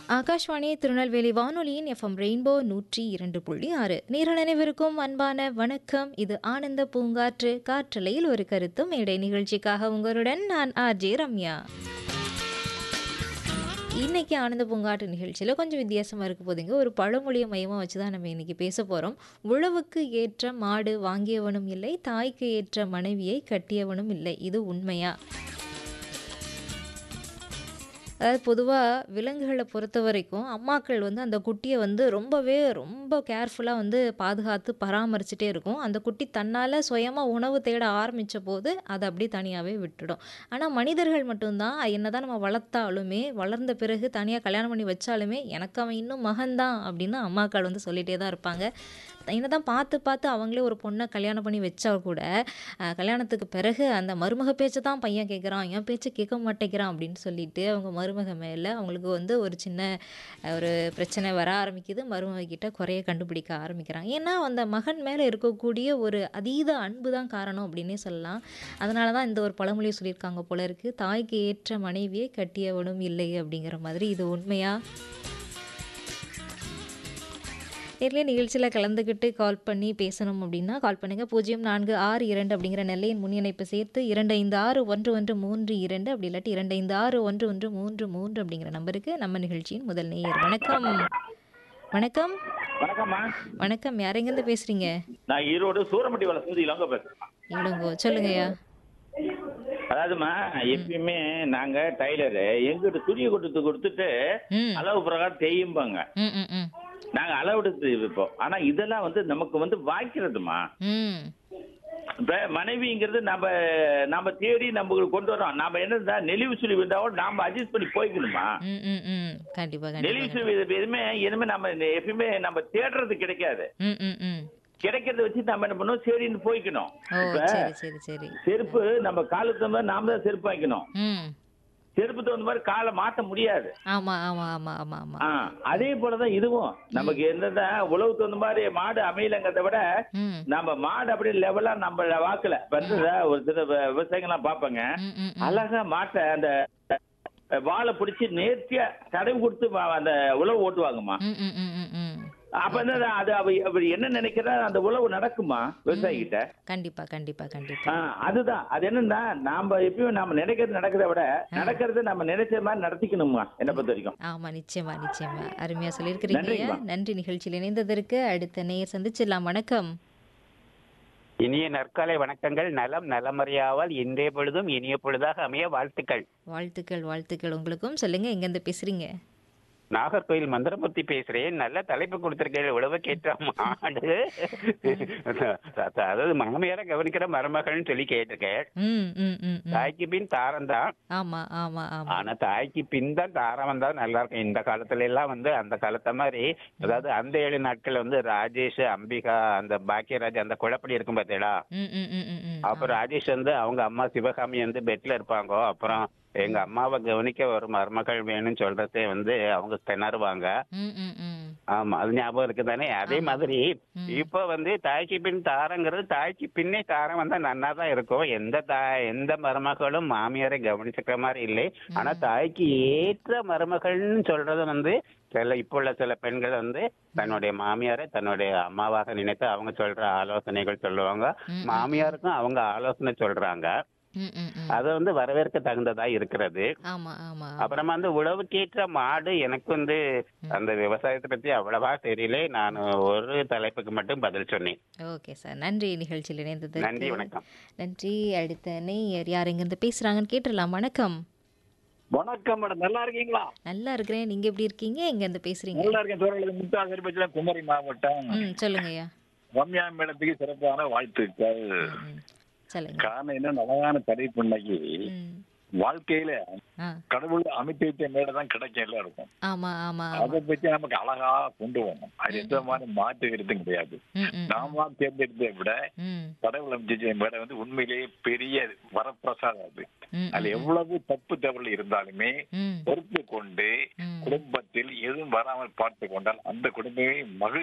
ஆகாஷ்வாணி திருநெல்வேலி வானொலியின் FM rainbow நூற்றி இரண்டு புள்ளி ஆறு நேரல் அனைவருக்கும் அன்பான வணக்கம் இது ஆனந்த பூங்காற்று காற்றலையில் ஒரு கருத்து மேடை நிகழ்ச்சிக்காக உங்களுடன் நான் ஆர்ஜே ரம்யா இன்னைக்கு ஆனந்த பூங்காற்று நிகழ்ச்சியில் கொஞ்சம் வித்தியாசமாக இருக்க போதுங்க ஒரு பழமொழியை மையமாக வச்சு தான் நம்ம இன்னைக்கு பேச போகிறோம் உழவுக்கு ஏற்ற மாடு வாங்கியவனும் இல்லை தாய்க்கு ஏற்ற மனைவியை கட்டியவனும் இல்லை இது உண்மையா அதாவது பொதுவாக விலங்குகளை பொறுத்த வரைக்கும் அம்மாக்கள் வந்து அந்த குட்டியை வந்து ரொம்பவே ரொம்ப கேர்ஃபுல்லாக வந்து பாதுகாத்து பராமரிச்சுட்டே இருக்கும் அந்த குட்டி தன்னால் சுயமாக உணவு தேட ஆரம்பித்த போது அதை அப்படியே தனியாகவே விட்டுடும் ஆனால் மனிதர்கள் மட்டும்தான் என்ன தான் நம்ம வளர்த்தாலுமே வளர்ந்த பிறகு தனியாக கல்யாணம் பண்ணி வச்சாலுமே எனக்கு அவன் இன்னும் மகன்தான் அப்படின்னு அம்மாக்கள் வந்து சொல்லிகிட்டே தான் இருப்பாங்க என்ன தான் பார்த்து பார்த்து அவங்களே ஒரு பொண்ணை கல்யாணம் பண்ணி வச்சா கூட அஹ், கல்யாணத்துக்கு பிறகு அந்த மருமக பேச்சை தான் பையன் கேட்குறான் என் பேச்சை கேட்க மாட்டேங்கிறான் அப்படின்னு சொல்லிட்டு அவங்க மருமக மேலே அவங்களுக்கு வந்து ஒரு சின்ன அஹ், ஒரு பிரச்சனை வர ஆரம்பிக்குது மருமக கிட்ட குறைய கண்டுபிடிக்க ஆரம்பிக்கிறான் ஏன்னா அந்த மகன் மேலே இருக்கக்கூடிய ஒரு அதீத அன்பு தான் காரணம் அப்படின்னே சொல்லலாம் அதனால தான் இந்த ஒரு பழமொழியை சொல்லியிருக்காங்க போல இருக்கு தாய்க்கு ஏற்ற மனைவியை கட்டியவனும் இல்லை அப்படிங்கிற மாதிரி இது உண்மையா நேர்லேயே நிகழ்ச்சியில் கலந்துக்கிட்டு கால் பண்ணி பேசணும் அப்படின்னா கால் பண்ணுங்கள் பூஜ்ஜியம் நான்கு ஆறு இரண்டு அப்படிங்கிற நெல்லையின் முன் இணைப்பு சேர்த்து இரண்டு ஐந்து ஆறு ஒன்று ஒன்று மூன்று இரண்டு அப்படி இல்லாட்டி இரண்டு ஐந்து ஆறு ஒன்று ஒன்று மூன்று மூன்று அப்படிங்கிற நம்பருக்கு நம்ம நிகழ்ச்சியின் முதல் நேயர் வணக்கம் வணக்கம் வணக்கம்மா வணக்கம் யாரெங்கேருந்து பேசுகிறீங்க நான் ஈரோடு சூரமட்டி வளர்ந்து இளங்க பேசுறேன் இளங்கோ சொல்லுங்கய்யா அதாவதுமா எப்பயுமே நாங்க டைலரு எங்கிட்ட துணியை கொடுத்து கொடுத்துட்டு ம் அளவு பிரகாரம் தேயும்பாங்க ம் ம் ம் நாங்க அளவு எடுத்து வைப்போம் ஆனா இதெல்லாம் வந்து நமக்கு வந்து வாய்க்கிறதுமா ம் இப்ப மனைவிங்கிறது நம்ம நம்ம தேடி நம்ம கொண்டு வரோம் நாம என்ன நெளிவு சுழி வந்தா கூட நாம அட்ஜஸ்ட் பண்ணி போய்க்கணுமா ம் ம் ம் கண்டிப்பாக நெளிவு கண்டிப்பாக சுழி எதுவுமே எதுவுமே நம்ம எப்பயுமே நம்ம தேடுறது கிடைக்காது ம் ம் ம் கிடைக்கிறத வச்சு நம்ம என்ன பண்ணுவோம் சரின்னு போய்க்கணும் ஓ இப்ப சரி சரி சரி செருப்பு நம்ம காலுக்கு தகுந்த மாதிரி நாம தான் செருப்பு வாங்கிக்கணும் ம் செருப்பு தகுந்த மாதிரி காலை மாத்த முடியாது ஆமாம் ஆமாம் ஆமாம் ஆமாம் ஆமாம் ஆ, அதே போலதான் இதுவும் நமக்கு எந்தெந்த உழவு தகுந்த மாதிரி மாடு அமையலங்கிறத விட ம் நம்ம மாடு அப்படி லெவலா நம்ம வாக்குல இப்ப வந்து ஒரு சில வ- விவசாயிகள்லாம் பார்ப்பாங்க ம் ம் ம் அழகா மாட்டை அந்த வாழை பிடிச்சி நேர்த்தியா தடவி கொடுத்து வா- அந்த உழவு ஓட்டுவாங்கம்மா ம் ம் ம் ம் ம் அப்ப வந்து அது அவ அவர் என்ன நினைக்கிறா அந்த உழவு நடக்குமா விவசாயி கிட்ட கண்டிப்பா கண்டிப்பா கண்டிப்பா ஆ, அதுதான் அது என்னன்னா நாம எப்பயும் நாம நினைக்கிறது நடக்கிறத விட நடக்கிறத நம்ம நினைச்ச மாதிரி நடத்திக்கணுமா என்ன பொறுத்த வரைக்கும் ஆமா நிச்சயமா நிச்சயமா அருமையா சொல்லியிருக்கிறீங்க நன்றிங்கம்மா. நன்றி நிகழ்ச்சியில் இணைந்ததற்கு அடுத்த நேயர் சந்திச்சிடலாம் வணக்கம் இனிய நற்காலை வணக்கங்கள் நலம் நலமறியாவால் இன்றைய பொழுதும் இனிய பொழுதாக அமைய வாழ்த்துக்கள் வாழ்த்துக்கள் வாழ்த்துக்கள் உங்களுக்கும் சொல்லுங்க எங்கேருந்து பேசுறீங்க நாகர்கோயில் மந்திரமூர்த்தி பேசுறேன் நல்ல தலைப்பு கொடுத்திருக்கேன் உழவு கேட்ட மாடு அதாவது மாமியார கவனிக்கிற மருமகள்னு சொல்லி கேட்டிருக்கேன் ம் ம் ம் ம். தாய்க்கு பின் தாரம் தான் ஆமா ஆமா ஆமா ஆனா தாய்க்கு பின் தான் தாரம் வந்தா நல்லா இருக்கும் இந்த காலத்துல எல்லாம் வந்து அந்த காலத்த மாதிரி அதாவது அந்த ஏழு நாட்கள் வந்து ராஜேஷ் அம்பிகா அந்த பாக்கியராஜ் அந்த குழப்படி இருக்கும் பார்த்தீங்களா ம் ம் ம் ம் ம் அப்புறம் ராஜேஷ் வந்து அவங்க அம்மா சிவகாமி வந்து பெட்ல இருப்பாங்க அப்புறம் எங்க அம்மாவை கவனிக்க ஒரு மருமகள் வேணும்னு சொல்றதே வந்து அவங்க திணறுவாங்க ம் ம் ம் ஆமா அது ஞாபகம் இருக்கு தானே அதே ஆமா. மாதிரி ம். இப்ப வந்து தாய்க்கு பின் தாரங்கிறது தாய்க்கு பின்னே தாரம் வந்தா நன்னா தான் இருக்கும் எந்த தாய் எந்த மருமகளும் மாமியாரை கவனிச்சுக்கிற மாதிரி இல்லை ஆனா தாய்க்கு ஏற்ற மருமகள்னு சொல்றது வந்து சில இப்போ உள்ள சில பெண்கள் வந்து தன்னுடைய மாமியாரை தன்னுடைய அம்மாவாக நினைத்து அவங்க சொல்ற ஆலோசனைகள் சொல்லுவாங்க ம், ம். மாமியாருக்கும் அவங்க ஆலோசனை சொல்றாங்க ம் ம் ம் அது வந்து வரவேற்க தகுந்ததா இருக்கிறது ஆமா ஆமா அப்புறமா வந்து உழவுக்கேற்ற மாடு எனக்கு வந்து அந்த விவசாயத்தை பத்தி அவ்வளவா தெரியல நான் ஒரு தலைப்புக்கு மட்டும் பதில் சொன்னேன் ஓகே சார் நன்றி நிகழ்ச்சியில் இணைந்ததற்கு நன்றி வணக்கம் நன்றி அடுத்த நேயர் யார் எங்கேருந்து பேசுறாங்கன்னு கேட்டுடலாம் வணக்கம் வணக்கம் மேடம் நல்லா இருக்கீங்களா நல்லா இருக்கிறேன் நீங்க எப்படி இருக்கீங்க எங்கேருந்து பேசுறீங்க நல்லா இருக்கேன் தோழர்கள் முத்தாசரி பட்சம் குமரி மாவட்டம் ம் சொல்லுங்கய்யா ரம்யா மேடத்துக்கு சிறப்பான வாழ்த்துக்கள் ம், சொல்லுங்க காரணம் என்ன அழகான தலைப்பு இன்னைக்கு ம் வாழ்க்கையில ஆ கடவுள் அமைத்து வைத்த மேடை தான் கிடைக்கும் எல்லாருக்கும் ஆமா ஆமா ஆமா அதை பத்தி நமக்கு அழகா கொண்டு போகணும் அது எந்த மாதிரி மாற்று கருத்தும் கிடையாது ம் ம் நாம தேர்ந்தெடுத்ததை விட ம் கடவுள் அமைச்ச மேடை வந்து உண்மையிலேயே பெரிய வரப்பிரசாதம் அது ம் அதுல எவ்வளவு தப்பு தவறு இருந்தாலுமே ம் பொறுத்து கொண்டு ம் குடும்பத்தில் எதுவும் வராமல் பார்த்து கொண்டால் அந்த குடும்பமே மகிழ்ச்சி